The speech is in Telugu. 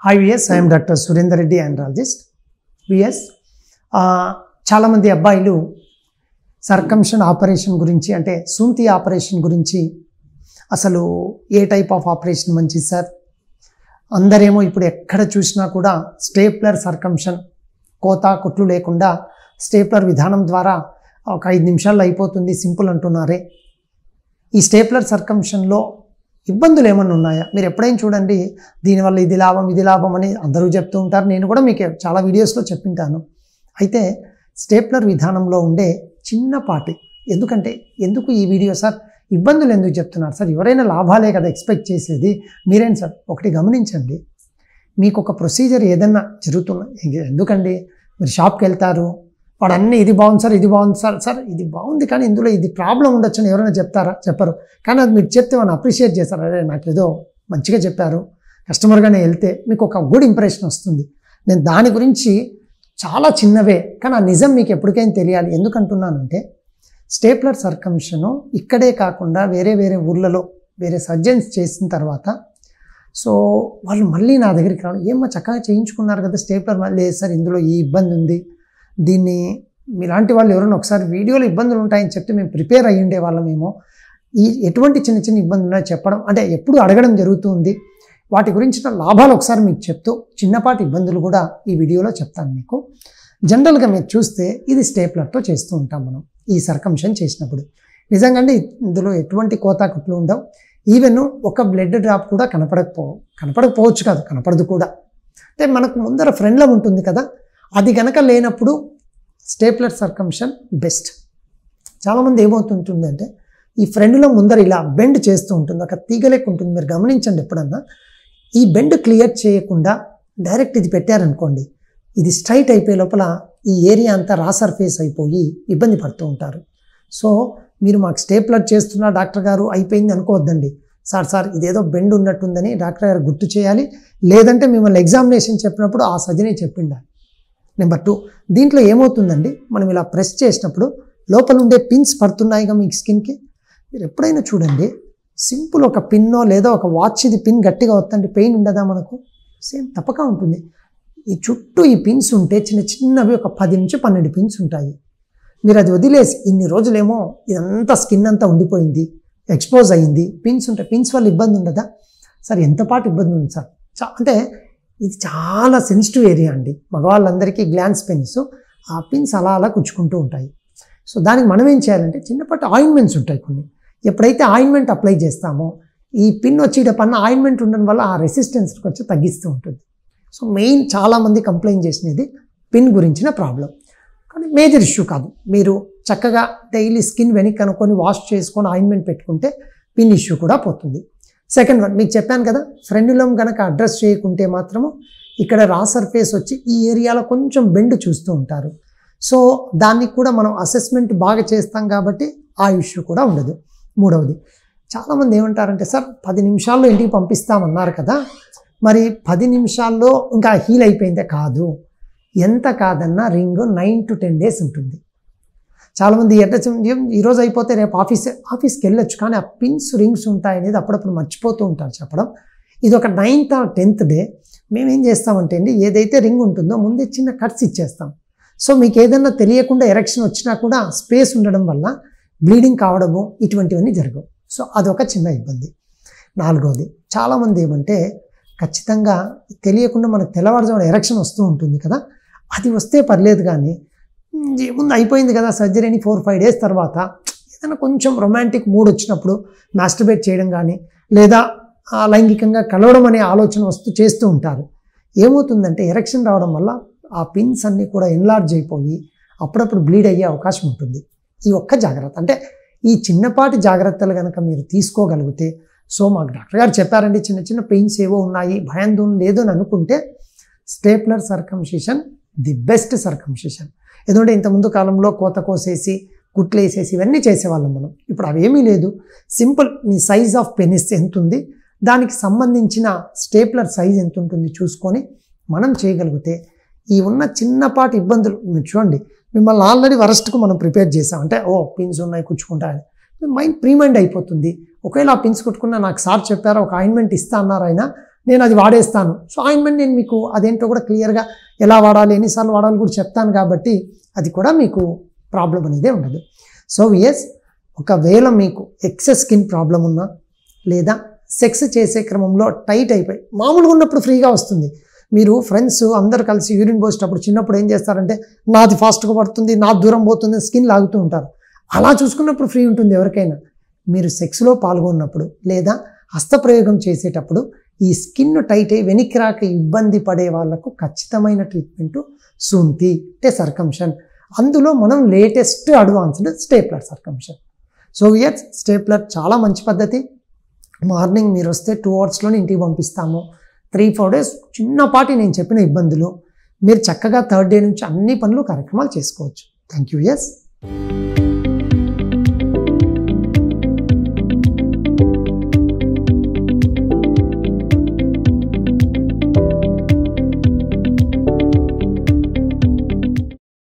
hi viewers I'm doctor Surender Reddy andrologist viewers చాలామంది అబ్బాయిలు సర్కంషన్ ఆపరేషన్ గురించి అంటే సూంతి ఆపరేషన్ గురించి అసలు ఏ టైప్ ఆఫ్ ఆపరేషన్ మంచిది సార్ అందరేమో ఇప్పుడు ఎక్కడ చూసినా కూడా స్టేప్లర్ సర్కంషన్ కోత కుట్లు లేకుండా స్టేప్లర్ విధానం ద్వారా ఒక ఐదు నిమిషాల్లో అయిపోతుంది సింపుల్ అంటున్నారే ఈ స్టేప్లర్ సర్కంషన్లో ఇబ్బందులు ఏమన్నా ఉన్నాయా మీరు ఎప్పుడైనా చూడండి దీనివల్ల ఇది లాభం ఇది లాభం అని అందరూ చెప్తూ ఉంటారు నేను కూడా మీకు చాలా వీడియోస్లో చెప్పింటాను అయితే స్టేప్లర్ విధానంలో ఉండే చిన్నపాటి ఎందుకంటే ఎందుకు ఈ వీడియో సార్ ఇబ్బందులు ఎందుకు చెప్తున్నారు సార్ ఎవరైనా లాభాలే కదా ఎక్స్పెక్ట్ చేసేది మీరేం సార్ ఒకటి గమనించండి మీకు ఒక ప్రొసీజర్ ఏదన్నా జరుగుతున్నా ఎందుకండి మీరు షాప్కి వెళ్తారు వాడు అన్నీ ఇది బాగుంది సార్ ఇది బాగుంది సార్ సార్ ఇది బాగుంది కానీ ఇందులో ఇది ప్రాబ్లం ఉండొచ్చు అని ఎవరైనా చెప్తారా చెప్పరు కానీ అది మీరు చెప్తే వాళ్ళు అప్రిషియేట్ చేస్తారు అరే నాకు ఏదో మంచిగా చెప్పారు కస్టమర్గానే వెళ్తే మీకు ఒక గుడ్ ఇంప్రెషన్ వస్తుంది నేను దాని గురించి చాలా చిన్నవే కానీ ఆ నిజం మీకు ఎప్పటికైనా తెలియాలి ఎందుకంటున్నానంటే స్టేప్లర్ సర్కంషను ఇక్కడే కాకుండా వేరే వేరే ఊర్లలో వేరే సర్జన్స్ చేసిన తర్వాత సో వాళ్ళు మళ్ళీ నా దగ్గరికి రావడం ఏమో చక్కగా చేయించుకున్నారు కదా స్టేప్లర్ మళ్ళీ లేదు సార్ ఇందులో ఈ ఇబ్బంది ఉంది దీన్ని మీలాంటి వాళ్ళు ఎవరైనా ఒకసారి వీడియోలో ఇబ్బందులు ఉంటాయని చెప్తే మేము ప్రిపేర్ అయ్యి ఉండే వాళ్ళమేమో ఈ ఎటువంటి చిన్న చిన్న ఇబ్బందులు ఉన్నాయో చెప్పడం అంటే ఎప్పుడు అడగడం జరుగుతుంది వాటి గురించిన లాభాలు ఒకసారి మీకు చెప్తూ చిన్నపాటి ఇబ్బందులు కూడా ఈ వీడియోలో చెప్తాను మీకు జనరల్గా మీరు చూస్తే ఇది స్టేప్లర్తో చేస్తూ ఉంటాం మనం ఈ సర్కంషన్ చేసినప్పుడు నిజంగా అంటే ఇందులో ఎటువంటి కోతా కుట్లు ఉండవు ఈవెన్ ఒక బ్లడ్ డ్రాప్ కూడా కనపడకపో కనపడకపోవచ్చు కాదు కనపడదు కూడా అంటే మనకు ముందర ఫ్రెండ్లో ఉంటుంది కదా అది గనక లేనప్పుడు స్టేప్లర్ సర్కంషన్ బెస్ట్ చాలామంది ఏమవుతుంటుంది అంటే ఈ ఫ్రెండ్లో ముందర ఇలా బెండ్ చేస్తూ ఉంటుంది ఒక తీగలేక ఉంటుంది మీరు గమనించండి ఎప్పుడన్నా ఈ బెండ్ క్లియర్ చేయకుండా డైరెక్ట్ ఇది పెట్టారనుకోండి ఇది స్ట్రైట్ అయిపోయే లోపల ఈ ఏరియా అంతా రా సర్ఫేస్ అయిపోయి ఇబ్బంది పడుతూ ఉంటారు సో మీరు మాకు స్టేప్లర్ చేస్తున్న డాక్టర్ గారు అయిపోయింది అనుకోవద్దండి సార్ సార్ ఇదేదో బెండ్ ఉన్నట్టుందని డాక్టర్ గారు గుర్తు చేయాలి లేదంటే మిమ్మల్ని ఎగ్జామినేషన్ చెప్పినప్పుడు ఆ సర్జనే చెప్పిండాలి నెంబర్ టూ దీంట్లో ఏమవుతుందండి మనం ఇలా ప్రెస్ చేసినప్పుడు లోపల ఉండే పిన్స్ పడుతున్నాయిగా మీకు స్కిన్కి మీరు ఎప్పుడైనా చూడండి సింపుల్ ఒక పిన్నో లేదా ఒక వాచ్ది పిన్ గట్టిగా వస్తుంటే పెయిన్ ఉండదా మనకు సేమ్ తప్పక ఉంటుంది ఈ చుట్టూ ఈ పిన్స్ ఉంటే చిన్న చిన్నవి ఒక పది నుంచి పన్నెండు పిన్స్ ఉంటాయి మీరు అది వదిలేసి ఇన్ని రోజులేమో ఇదంతా స్కిన్ అంతా ఉండిపోయింది ఎక్స్పోజ్ అయ్యింది పిన్స్ ఉంటాయి పిన్స్ వల్ల ఇబ్బంది ఉండదా సార్ ఎంత పాటు ఇబ్బంది ఉంది సార్ చా అంటే ఇది చాలా సెన్సిటివ్ ఏరియా అండి మగవాళ్ళందరికీ గ్లాన్స్ పెన్స్ ఆ పిన్స్ అలా అలా కుచ్చుకుంటూ ఉంటాయి సో దానికి మనం ఏం చేయాలంటే చిన్నపాటి ఆయింట్మెంట్స్ ఉంటాయి కొన్ని ఎప్పుడైతే ఆయింట్మెంట్ అప్లై చేస్తామో ఈ పిన్ వచ్చేటప్పన్న ఆయింట్మెంట్ ఉండడం వల్ల ఆ రెసిస్టెన్స్ కొంచెం తగ్గిస్తూ ఉంటుంది సో మెయిన్ చాలామంది కంప్లైంట్ చేసినది పిన్ గురించిన ప్రాబ్లం కానీ మేజర్ ఇష్యూ కాదు మీరు చక్కగా డైలీ స్కిన్ వెనక్కి కనుక్కొని వాష్ చేసుకొని ఆయింట్మెంట్ పెట్టుకుంటే పిన్ ఇష్యూ కూడా పోతుంది సెకండ్ వన్ మీకు చెప్పాను కదా ఫ్రెండ్లం కనుక అడ్రస్ చేయకుంటే మాత్రము ఇక్కడ రా సర్ఫేస్ వచ్చి ఈ ఏరియాలో కొంచెం బెండ్ చూస్తూ ఉంటారు సో దానికి కూడా మనం అసెస్మెంట్ బాగా చేస్తాం కాబట్టి ఆ ఇష్యూ కూడా ఉండదు మూడవది చాలామంది ఏమంటారంటే సార్ పది నిమిషాల్లో ఇంటికి పంపిస్తామన్నారు కదా మరి పది నిమిషాల్లో ఇంకా హీల్ అయిపోయిందే కాదు ఎంత కాదన్నా ring nine to ten days ఉంటుంది చాలామంది ఎట్ట ఈరోజు అయిపోతే రేపు ఆఫీస్ ఆఫీస్కి వెళ్ళొచ్చు కానీ ఆ పిన్స్ రింగ్స్ ఉంటాయి అనేది అప్పుడప్పుడు మర్చిపోతూ ఉంటారు చెప్పడం ఇది ఒక నైన్త్ ఆర్ టెన్త్ డే మేము ఏం చేస్తామంటే అండి ఏదైతే రింగ్ ఉంటుందో ముందే చిన్న కట్స్ ఇచ్చేస్తాం సో మీకు ఏదైనా తెలియకుండా ఎరక్షన్ వచ్చినా కూడా స్పేస్ ఉండడం వల్ల బ్లీడింగ్ కావడము ఇటువంటివన్నీ జరగవు సో అదొక చిన్న ఇబ్బంది నాలుగవది చాలామంది ఏమంటే ఖచ్చితంగా తెలియకుండా మనకు తెల్లవారుజామున ఎరక్షన్ వస్తూ ఉంటుంది కదా అది వస్తే పర్లేదు కానీ ముందు అయిపోయింది కదా సర్జరీని ఫోర్ ఫైవ్ డేస్ తర్వాత ఏదైనా కొంచెం రొమాంటిక్ మూడ్ వచ్చినప్పుడు మాస్టర్బేట్ చేయడం కానీ లేదా లైంగికంగా కలవడం అనే ఆలోచన వస్తూ చేస్తూ ఉంటారు ఏమవుతుందంటే ఎరక్షన్ రావడం వల్ల ఆ పిన్స్ అన్నీ కూడా ఎన్లార్జ్ అయిపోయి అప్పుడప్పుడు బ్లీడ్ అయ్యే అవకాశం ఉంటుంది ఈ ఒక్క జాగ్రత్త అంటే ఈ చిన్నపాటి జాగ్రత్తలు కనుక మీరు తీసుకోగలిగితే సో మాకు డాక్టర్ గారు చెప్పారండి చిన్న చిన్న పెయిన్స్ ఏవో ఉన్నాయి భయాందోళన లేదు అని అనుకుంటే stapler circumcision the best circumcision ఎందుకంటే ఇంతకుముందు కాలంలో కోత కోసేసి కుట్లు వేసేసి ఇవన్నీ చేసేవాళ్ళం మనం ఇప్పుడు అవేమీ లేదు సింపుల్ మీ సైజ్ ఆఫ్ పెనిస్ ఎంత ఉంది దానికి సంబంధించిన స్టేప్లర్ సైజ్ ఎంత ఉంటుంది చూసుకొని మనం చేయగలిగితే ఈ ఉన్న చిన్నపాటి ఇబ్బందులు మీరు చూడండి మిమ్మల్ని ఆల్రెడీ వరస్ట్కు మనం ప్రిపేర్ చేసాం అంటే ఓ పిన్స్ ఉన్నాయి కుచ్చుకుంటాయని మైండ్ ప్రీమైండ్ అయిపోతుంది ఒకవేళ ఆ పిన్స్ కుట్టుకున్నా నాకు సార్ చెప్పారు ఒక ఆయింట్మెంట్ ఇస్తా అన్నారు ఆయన నేను అది వాడేస్తాను సో ఆయింట్మెంట్ నేను మీకు అదేంటో కూడా క్లియర్గా ఎలా వాడాలి ఎన్నిసార్లు వాడాలి కూడా చెప్తాను కాబట్టి అది కూడా మీకు ప్రాబ్లం అనేది ఉండదు సో ఎస్ ఒకవేళ మీకు ఎక్సెస్ స్కిన్ ప్రాబ్లం ఉన్నా లేదా సెక్స్ చేసే క్రమంలో టైట్ అయిపోయి మామూలుగా ఉన్నప్పుడు ఫ్రీగా వస్తుంది మీరు ఫ్రెండ్స్ అందరు కలిసి యూరిన్ పోసేటప్పుడు చిన్నప్పుడు ఏం చేస్తారంటే నాది ఫాస్ట్గా పడుతుంది నా దూరం పోతుంది స్కిన్ లాగుతూ ఉంటారు అలా చూసుకున్నప్పుడు ఫ్రీ ఉంటుంది ఎవరికైనా మీరు సెక్స్లో పాల్గొన్నప్పుడు లేదా హస్తప్రయోగం చేసేటప్పుడు ఈ స్కిన్ టైట్ అయ్యి వెనక్కి రాక ఇబ్బంది పడే వాళ్ళకు ఖచ్చితమైన ట్రీట్మెంట్ సూంతి అంటే సర్కంషన్ అందులో మనం latest advanced stapler circumcision so yes stapler చాలా మంచి పద్ధతి మార్నింగ్ మీరు వస్తే టూ అవర్స్లోనే ఇంటికి పంపిస్తాము త్రీ ఫోర్ డేస్ చిన్నపాటి నేను చెప్పిన ఇబ్బందులు మీరు చక్కగా థర్డ్ డే నుంచి అన్ని పనులు కార్యక్రమాలు చేసుకోవచ్చు థ్యాంక్ యూ ఎస్